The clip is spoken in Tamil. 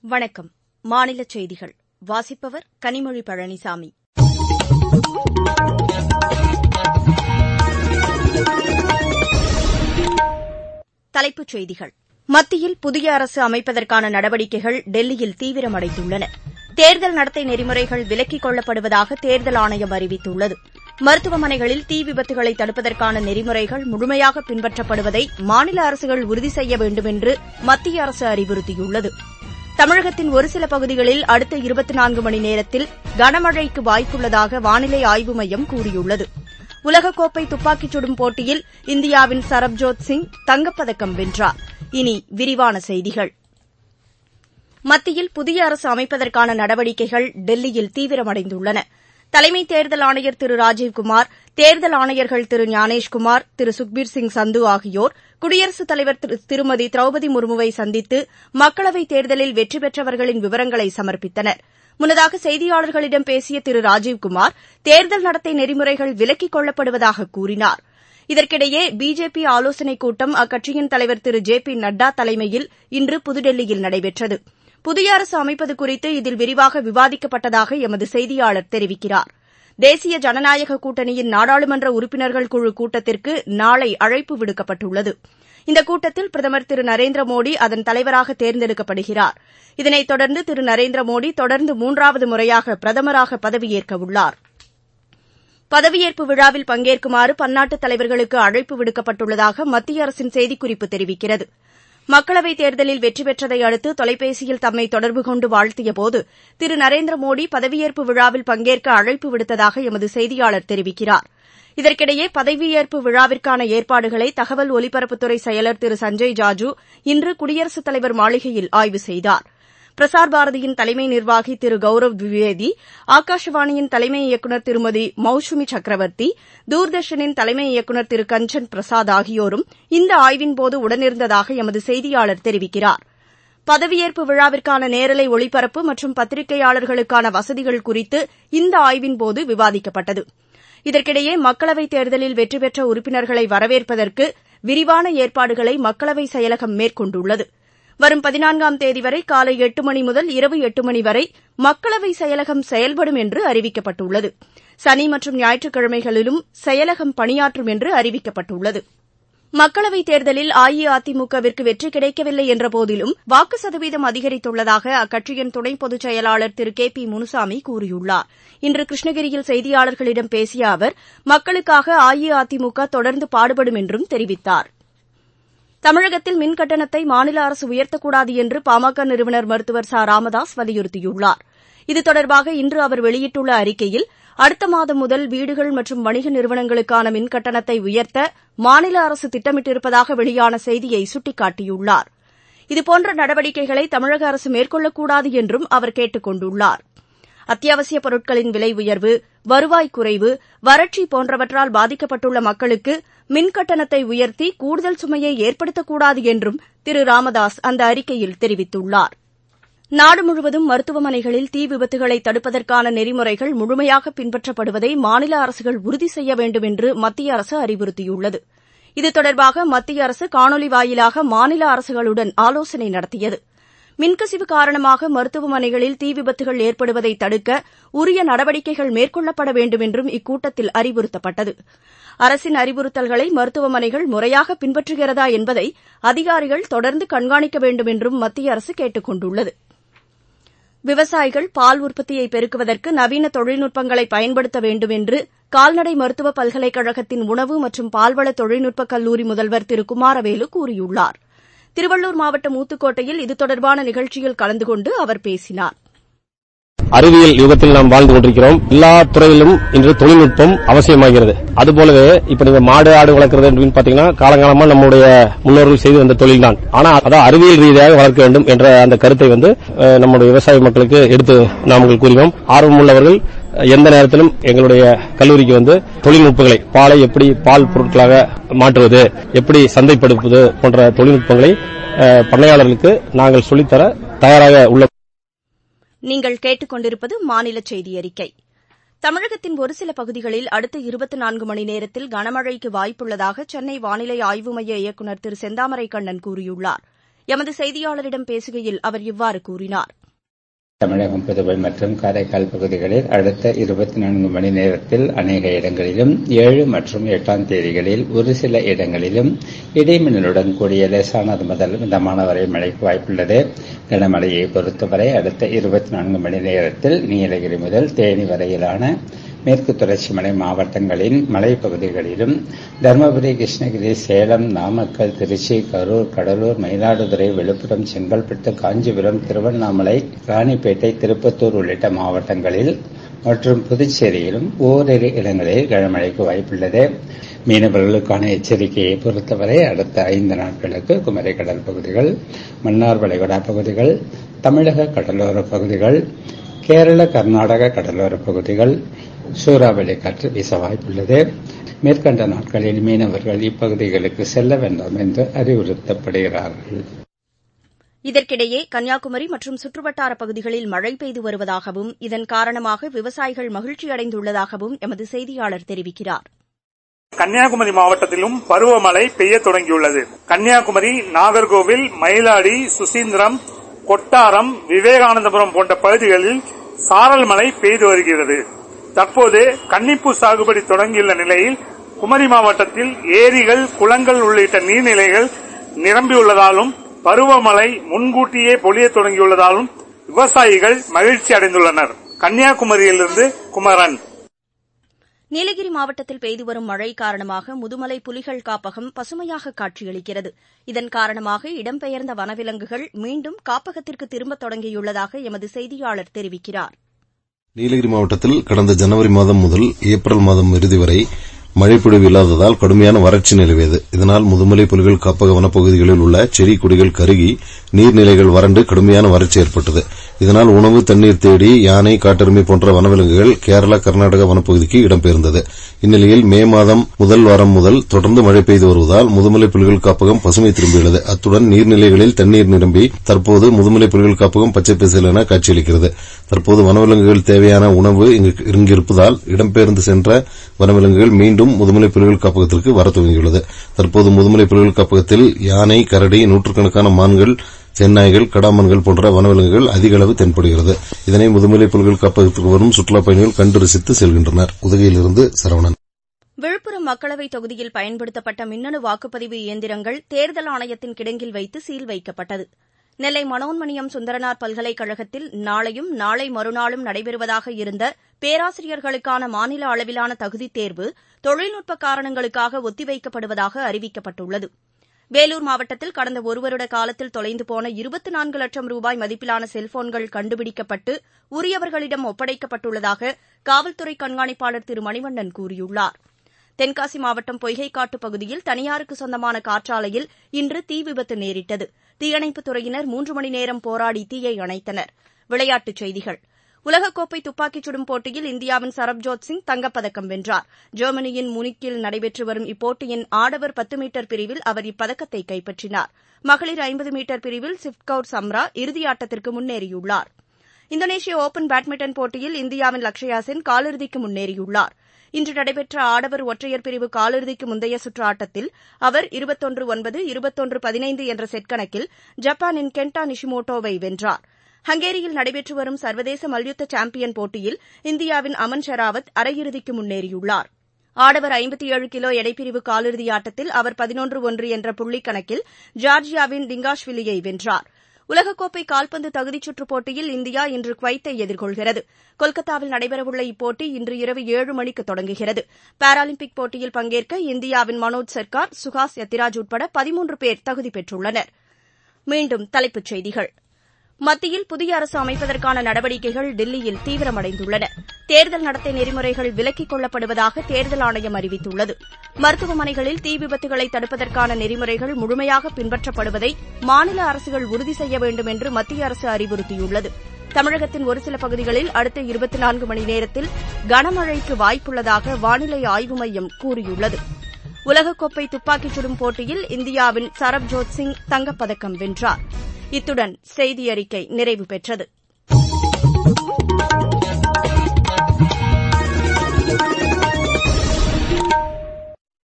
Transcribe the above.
வணக்கம் மாநில செய்திகள் வாசிப்பவர் கனிமொழி பழனிசாமி தலைப்புச் செய்திகள் மத்தியில் புதிய அரசு அமைப்பதற்கான நடவடிக்கைகள் டெல்லியில் தீவிரமடைந்துள்ளன தேர்தல் நடத்தை நெறிமுறைகள் விலக்கிக் கொள்ளப்படுவதாக தேர்தல் ஆணையம் அறிவித்துள்ளது மருத்துவமனைகளில் தீ விபத்துகளை தடுப்பதற்கான நெறிமுறைகள் முழுமையாக பின்பற்றப்படுவதை மாநில அரசுகள் உறுதி செய்ய வேண்டும் என்று மத்திய அரசு அறிவுறுத்தியுள்ளது தமிழகத்தின் ஒருசில பகுதிகளில் அடுத்த இருபத்தி நான்கு மணி நேரத்தில் கனமழைக்கு வாய்ப்புள்ளதாக வானிலை ஆய்வு மையம் கூறியுள்ளது உலகக்கோப்பை துப்பாக்கிச் சுடும் போட்டியில் இந்தியாவின் சரப்ஜோத் சிங் தங்கப்பதக்கம் வென்றார் இனி விரிவான செய்திகள் மத்தியில் புதிய அரசு அமைப்பதற்கான நடவடிக்கைகள் டெல்லியில் தீவிரமடைந்துள்ளன தலைமை தேர்தல் ஆணையர் திரு ராஜீவ்குமார் தேர்தல் ஆணையர்கள் திரு ஞானேஷ்குமார் திரு சுக்பீர் சிங் சந்து ஆகியோர் குடியரசுத் தலைவர் திருமதி திரௌபதி முர்முவை சந்தித்து மக்களவைத் தேர்தலில் வெற்றி பெற்றவர்களின் விவரங்களை சமர்ப்பித்தனர் முன்னதாக செய்தியாளர்களிடம் பேசிய திரு ராஜீவ்குமார் தேர்தல் நடத்தை நெறிமுறைகள் விலக்கிக் கொள்ளப்படுவதாக கூறினார் இதற்கிடையே பிஜேபி ஆலோசனைக் கூட்டம் அக்கட்சியின் தலைவர் திரு ஜே பி நட்டா தலைமையில் இன்று புதுடெல்லியில் நடைபெற்றது புதிய அரசு அமைப்பது குறித்து இதில் விரிவாக விவாதிக்கப்பட்டதாக எமது செய்தியாளர் தெரிவிக்கிறார் தேசிய ஜனநாயக கூட்டணியின் நாடாளுமன்ற உறுப்பினர்கள் குழு கூட்டத்திற்கு நாளை அழைப்பு விடுக்கப்பட்டுள்ளது இந்த கூட்டத்தில் பிரதமர் திரு நரேந்திர மோடி அதன் தலைவராக தேர்ந்தெடுக்கப்படுகிறார் இதனைத் தொடர்ந்து திரு நரேந்திர மோடி தொடர்ந்து மூன்றாவது முறையாக பிரதமராக பதவியேற்கவுள்ளார் பதவியேற்பு விழாவில் பங்கேற்குமாறு பன்னாட்டு தலைவர்களுக்கு அழைப்பு விடுக்கப்பட்டுள்ளதாக மத்திய அரசின் செய்திக்குறிப்பு தெரிவிக்கிறது மக்களவைத் தேர்தலில் வெற்றி பெற்றதை அடுத்து தொலைபேசியில் தம்மை தொடர்பு கொண்டு வாழ்த்தியபோது திரு நரேந்திர மோடி பதவியேற்பு விழாவில் பங்கேற்க அழைப்பு விடுத்ததாக எமது செய்தியாளர் தெரிவிக்கிறார் இதற்கிடையே பதவியேற்பு விழாவிற்கான ஏற்பாடுகளை தகவல் ஒலிபரப்புத்துறை செயலர் திரு சஞ்சய் ஜாஜூ இன்று குடியரசுத் தலைவர் மாளிகையில் ஆய்வு செய்தார் பிரசார் பாரதியின் தலைமை நிர்வாகி திரு கௌரவ் திவேதி ஆகாஷவாணியின் தலைமை இயக்குநர் திருமதி மௌசுமி சக்கரவர்த்தி தூர்தர்ஷனின் தலைமை இயக்குநர் திரு கஞ்சன் பிரசாத் ஆகியோரும் இந்த ஆய்வின்போது உடனிருந்ததாக எமது செய்தியாளர் தெரிவிக்கிறார் பதவியேற்பு விழாவிற்கான நேரலை ஒளிபரப்பு மற்றும் பத்திரிகையாளர்களுக்கான வசதிகள் குறித்து இந்த ஆய்வின்போது விவாதிக்கப்பட்டது இதற்கிடையே மக்களவைத் தேர்தலில் வெற்றி பெற்ற உறுப்பினர்களை வரவேற்பதற்கு விரிவான ஏற்பாடுகளை மக்களவை செயலகம் மேற்கொண்டுள்ளது வரும் பதினான்காம் தேதி வரை காலை எட்டு மணி முதல் இரவு எட்டு மணி வரை மக்களவை செயலகம் செயல்படும் என்று அறிவிக்கப்பட்டுள்ளது சனி மற்றும் ஞாயிற்றுக்கிழமைகளிலும் செயலகம் பணியாற்றும் என்று அறிவிக்கப்பட்டுள்ளது மக்களவைத் தேர்தலில் அஇஅதிமுகவிற்கு வெற்றி கிடைக்கவில்லை என்றபோதிலும் வாக்கு சதவீதம் அதிகரித்துள்ளதாக அக்கட்சியின் துணை பொதுச் செயலாளர் திரு கே பி முனுசாமி கூறியுள்ளார் இன்று கிருஷ்ணகிரியில் செய்தியாளர்களிடம் பேசிய அவர் மக்களுக்காக அஇஅதிமுக தொடர்ந்து பாடுபடும் என்றும் தெரிவித்தார் தமிழகத்தில் மின் கட்டணத்தை மாநில அரசு உயர்த்தக்கூடாது என்று பாமக நிறுவனர் மருத்துவர் ச ராமதாஸ் வலியுறுத்தியுள்ளார் இது தொடர்பாக இன்று அவர் வெளியிட்டுள்ள அறிக்கையில் அடுத்த மாதம் முதல் வீடுகள் மற்றும் வணிக நிறுவனங்களுக்கான மின் கட்டணத்தை உயர்த்த மாநில அரசு திட்டமிட்டிருப்பதாக வெளியான செய்தியை சுட்டிக்காட்டியுள்ளார் இதுபோன்ற நடவடிக்கைகளை தமிழக அரசு மேற்கொள்ளக்கூடாது என்றும் அவர் கேட்டுக் கொண்டுள்ளார் அத்தியாவசியப் பொருட்களின் விலை உயர்வு வருவாய் குறைவு வறட்சி போன்றவற்றால் பாதிக்கப்பட்டுள்ள மக்களுக்கு மின் கட்டணத்தை உயர்த்தி கூடுதல் சுமையை ஏற்படுத்தக்கூடாது என்றும் திரு ராமதாஸ் அந்த அறிக்கையில் தெரிவித்துள்ளார் நாடு முழுவதும் மருத்துவமனைகளில் தீ விபத்துகளை தடுப்பதற்கான நெறிமுறைகள் முழுமையாக பின்பற்றப்படுவதை மாநில அரசுகள் உறுதி செய்ய வேண்டும் என்று மத்திய அரசு அறிவுறுத்தியுள்ளது இது தொடர்பாக மத்திய அரசு காணொலி வாயிலாக மாநில அரசுகளுடன் ஆலோசனை நடத்தியது மின்கசிவு காரணமாக மருத்துவமனைகளில் தீ விபத்துகள் ஏற்படுவதை தடுக்க உரிய நடவடிக்கைகள் மேற்கொள்ளப்பட வேண்டும் என்றும் இக்கூட்டத்தில் அறிவுறுத்தப்பட்டது அரசின் அறிவுறுத்தல்களை மருத்துவமனைகள் முறையாக பின்பற்றுகிறதா என்பதை அதிகாரிகள் தொடர்ந்து கண்காணிக்க வேண்டும் என்றும் மத்திய அரசு கேட்டுக் கொண்டுள்ளது விவசாயிகள் பால் உற்பத்தியை பெருக்குவதற்கு நவீன தொழில்நுட்பங்களை பயன்படுத்த வேண்டும் என்று கால்நடை மருத்துவ பல்கலைக்கழகத்தின் உணவு மற்றும் பால்வள தொழில்நுட்பக் கல்லூரி முதல்வர் திரு குமாரவேலு கூறியுள்ளார் திருவள்ளூர் மாவட்டம் ஊத்துக்கோட்டையில் இது தொடர்பான நிகழ்ச்சியில் கலந்து கொண்டு அவர் பேசினார் அறிவியல் யுகத்தில் நாம் வாழ்ந்து கொண்டிருக்கிறோம் எல்லா துறையிலும் இன்று தொழில்நுட்பம் அவசியமாகிறது அதுபோலவே இப்ப நீங்க மாடு ஆடு வளர்க்கறது அப்படின்னு பாத்தீங்கன்னா காலங்காலமா நம்முடைய முன்னோர்கள் செய்து வந்த தொழில் தான் ஆனா அதான் அறிவியல் ரீதியாக வளர்க்க வேண்டும் என்ற அந்த கருத்தை வந்து நம்முடைய விவசாய மக்களுக்கு எடுத்து நாங்கள் கூறினோம் ஆர்வமுள்ளவர்கள் எந்த நேரத்திலும் எங்களுடைய கல்லூரிக்கு வந்து தொழில்நுட்பங்களை பாலை எப்படி பால் பொருட்களாக மாற்றுவது எப்படி சந்தைப்படுத்துவது போன்ற தொழில்நுட்பங்களை பண்ணையாளர்களுக்கு நாங்கள் சொல்லித்தர தயாராக உள்ள நீங்கள் கேட்டுக்கொண்டிருப்பது மாநில செய்தி அறிக்கை தமிழகத்தின் ஒரு சில பகுதிகளில் அடுத்த இருபத்தி நான்கு மணி நேரத்தில் கனமழைக்கு வாய்ப்புள்ளதாக சென்னை வானிலை ஆய்வு மைய இயக்குநர் திரு செந்தாமரை கண்ணன் கூறியுள்ளார் எமது செய்தியாளரிடம் பேசுகையில் அவர் இவ்வாறு கூறினார் தமிழகம் புதுவை மற்றும் காரைக்கால் பகுதிகளில் அடுத்த இருபத்தி நான்கு மணி நேரத்தில் அநேக இடங்களிலும் ஏழு மற்றும் எட்டாம் தேதிகளில் ஒரு சில இடங்களிலும் இடைமின்னலுடன் கூடிய லேசானது முதல் மிதமான வரை மழைக்கு வாய்ப்புள்ளது கனமழையை பொறுத்தவரை அடுத்த இருபத்தி நான்கு மணி நேரத்தில் நீலகிரி முதல் தேனி வரையிலான மேற்கு தொடர்ச்சி மலை மாவட்டங்களின் மலைப்பகுதிகளிலும் தருமபுரி கிருஷ்ணகிரி சேலம் நாமக்கல் திருச்சி கரூர் கடலூர் மயிலாடுதுறை விழுப்புரம் செங்கல்பட்டு காஞ்சிபுரம் திருவண்ணாமலை ராணிப்பேட்டை திருப்பத்தூர் உள்ளிட்ட மாவட்டங்களில் மற்றும் புதுச்சேரியிலும் ஓரிரு இடங்களில் கனமழைக்கு வாய்ப்புள்ளது மீனவர்களுக்கான எச்சரிக்கையை பொறுத்தவரை அடுத்த ஐந்து நாட்களுக்கு குமரி கடல் பகுதிகள் மன்னார் வளைகுடா பகுதிகள் தமிழக கடலோர பகுதிகள் கேரள கர்நாடக கடலோர பகுதிகள் சூறாவளி காற்று வீச வாய்ப்புள்ளது மேற்கண்ட நாட்களில் மீனவர்கள் இப்பகுதிகளுக்கு செல்ல வேண்டாம் என்று அறிவுறுத்தப்படுகிறார்கள் இதற்கிடையே கன்னியாகுமரி மற்றும் சுற்றுவட்டார பகுதிகளில் மழை பெய்து வருவதாகவும் இதன் காரணமாக விவசாயிகள் மகிழ்ச்சியடைந்துள்ளதாகவும் எமது செய்தியாளர் தெரிவிக்கிறார் கன்னியாகுமரி மாவட்டத்திலும் பருவமழை பெய்ய தொடங்கியுள்ளது கன்னியாகுமரி நாகர்கோவில் மயிலாடி சுசீந்திரம் கொட்டாரம் விவேகானந்தபுரம் போன்ற பகுதிகளில் சாரல் மழை பெய்து வருகிறது தற்போது கன்னிப்பூ சாகுபடி தொடங்கியுள்ள நிலையில் குமரி மாவட்டத்தில் ஏரிகள் குளங்கள் உள்ளிட்ட நீர்நிலைகள் நிரம்பியுள்ளதாலும் பருவமழை முன்கூட்டியே பொழிய தொடங்கியுள்ளதாலும் விவசாயிகள் மகிழ்ச்சி அடைந்துள்ளனர் கன்னியாகுமரியிலிருந்து குமரன் நீலகிரி மாவட்டத்தில் பெய்து வரும் மழை காரணமாக முதுமலை புலிகள் காப்பகம் பசுமையாக காட்சியளிக்கிறது இதன் காரணமாக இடம்பெயர்ந்த வனவிலங்குகள் மீண்டும் காப்பகத்திற்கு திரும்பத் தொடங்கியுள்ளதாக எமது செய்தியாளர் தெரிவிக்கிறார் நீலகிரி மாவட்டத்தில் கடந்த ஜனவரி மாதம் முதல் ஏப்ரல் மாதம் இறுதி வரை மழைப்பொழிவு இல்லாததால் கடுமையான வறட்சி நிலவியது இதனால் முதுமலை புலிகள் காப்பக வனப்பகுதிகளில் உள்ள செடி கொடிகள் கருகி நீர்நிலைகள் வறண்டு கடுமையான வறட்சி ஏற்பட்டது இதனால் உணவு தண்ணீர் தேடி யானை காட்டெருமை போன்ற வனவிலங்குகள் கேரளா கர்நாடக வனப்பகுதிக்கு இடம்பெயர்ந்தது இந்நிலையில் மே மாதம் முதல் வாரம் முதல் தொடர்ந்து மழை பெய்து வருவதால் முதுமலை புலிகள் காப்பகம் பசுமை திரும்பியுள்ளது அத்துடன் நீர்நிலைகளில் தண்ணீர் நிரம்பி தற்போது முதுமலை புலிகள் காப்பகம் பச்சை பசேல் என காட்சியளிக்கிறது தற்போது வனவிலங்குகள் தேவையான உணவு இங்கிருப்பதால் இடம்பெயர்ந்து சென்ற வனவிலங்குகள் மீண்டும் முதுமலை புலிகள் காப்பகத்திற்கு வர துவங்கியுள்ளது தற்போது முதுமலை புலிகள் காப்பகத்தில் யானை கரடி நூற்றுக்கணக்கான மான்கள் செந்நாய்கள் கடாமன்கள் போன்ற வனவிலங்குகள் அதிக அளவு தென்படுகிறது இதனை முதுமலை புலிகள் காப்பகத்திற்கு வரும் சுற்றுலாப் பயணிகள் கண்டு ரசித்து செல்கின்றனர் உதகையிலிருந்து சரவணன் விழுப்புரம் மக்களவைத் தொகுதியில் பயன்படுத்தப்பட்ட மின்னணு வாக்குப்பதிவு இயந்திரங்கள் தேர்தல் ஆணையத்தின் கிடங்கில் வைத்து சீல் வைக்கப்பட்டது நெல்லை மனோன்மணியம் சுந்தரனார் பல்கலைக்கழகத்தில் நாளையும் நாளை மறுநாளும் நடைபெறுவதாக இருந்த பேராசிரியர்களுக்கான மாநில அளவிலான தகுதித் தேர்வு தொழில்நுட்ப காரணங்களுக்காக ஒத்திவைக்கப்படுவதாக அறிவிக்கப்பட்டுள்ளது வேலூர் மாவட்டத்தில் கடந்த ஒரு வருட காலத்தில் தொலைந்து போன இருபத்தி நான்கு லட்சம் ரூபாய் மதிப்பிலான செல்போன்கள் கண்டுபிடிக்கப்பட்டு உரியவர்களிடம் ஒப்படைக்கப்பட்டுள்ளதாக காவல்துறை கண்காணிப்பாளர் திரு மணிவண்ணன் கூறியுள்ளார் தென்காசி மாவட்டம் பொய்கைக்காட்டு பகுதியில் தனியாருக்கு சொந்தமான காற்றாலையில் இன்று தீ விபத்து நேரிட்டது தீயணைப்புத் துறையினர் மூன்று மணி நேரம் போராடி தீயை அணைத்தனர் விளையாட்டுச் செய்திகள் உலகக்கோப்பை துப்பாக்கிச் சுடும் போட்டியில் இந்தியாவின் சரப்ஜோத் சிங் தங்கப்பதக்கம் வென்றார் ஜெர்மனியின் முனிக்கில் நடைபெற்று வரும் இப்போட்டியின் ஆடவர் பத்து மீட்டர் பிரிவில் அவர் இப்பதக்கத்தை கைப்பற்றினார் மகளிர் ஐம்பது மீட்டர் பிரிவில் சிவ்கவுர் சம்ரா இறுதியாட்டத்திற்கு முன்னேறியுள்ளார் இந்தோனேஷிய ஒபன் பேட்மிண்டன் போட்டியில் இந்தியாவின் லக்ஷயா சென் காலிறுதிக்கு முன்னேறியுள்ளார் இன்று நடைபெற்ற ஆடவர் ஒற்றையர் பிரிவு காலிறுதிக்கு முந்தைய சுற்று ஆட்டத்தில் அவர் இருபத்தொன்று ஒன்பது இருபத்தொன்று பதினைந்து என்ற செட் கணக்கில் ஜப்பானின் கென்டா நிஷிமோட்டோவை வென்றார் ஹங்கேரியில் நடைபெற்று வரும் சர்வதேச மல்யுத்த சாம்பியன் போட்டியில் இந்தியாவின் அமன் ஷெராவத் அரையிறுதிக்கு முன்னேறியுள்ளார் ஆடவர் ஐம்பத்தி ஏழு கிலோ எடைப்பிரிவு காலிறுதி ஆட்டத்தில் அவர் பதினொன்று ஒன்று என்ற புள்ளிக் கணக்கில் ஜார்ஜியாவின் டிங்காஷ்விலியை வென்றார் உலகக்கோப்பை கால்பந்து தகுதிச் சுற்றுப் போட்டியில் இந்தியா இன்று குவைத்தை எதிர்கொள்கிறது கொல்கத்தாவில் நடைபெறவுள்ள இப்போட்டி இன்று இரவு ஏழு மணிக்கு தொடங்குகிறது பாராலிம்பிக் போட்டியில் பங்கேற்க இந்தியாவின் மனோஜ் சர்க்கார் சுஹாஸ் யத்திராஜ் உட்பட பதிமூன்று பேர் தகுதி பெற்றுள்ளனர் மீண்டும் தலைப்புச் செய்திகள் மத்தியில் புதிய அரசு அமைப்பதற்கான நடவடிக்கைகள் டெல்லியில் தீவிரமடைந்துள்ளன தேர்தல் நடத்தை நெறிமுறைகள் விலக்கிக் கொள்ளப்படுவதாக தேர்தல் ஆணையம் அறிவித்துள்ளது மருத்துவமனைகளில் தீ விபத்துகளை தடுப்பதற்கான நெறிமுறைகள் முழுமையாக பின்பற்றப்படுவதை மாநில அரசுகள் உறுதி செய்ய வேண்டும் என்று மத்திய அரசு அறிவுறுத்தியுள்ளது தமிழகத்தின் ஒரு சில பகுதிகளில் அடுத்த இருபத்தி நான்கு மணி நேரத்தில் கனமழைக்கு வாய்ப்புள்ளதாக வானிலை ஆய்வு மையம் கூறியுள்ளது உலகக்கோப்பை துப்பாக்கிச் சுடும் போட்டியில் இந்தியாவின் சரப்ஜோத் சிங் தங்கப்பதக்கம் வென்றார் இத்துடன் செய்தியறிக்கை நிறைவு பெற்றது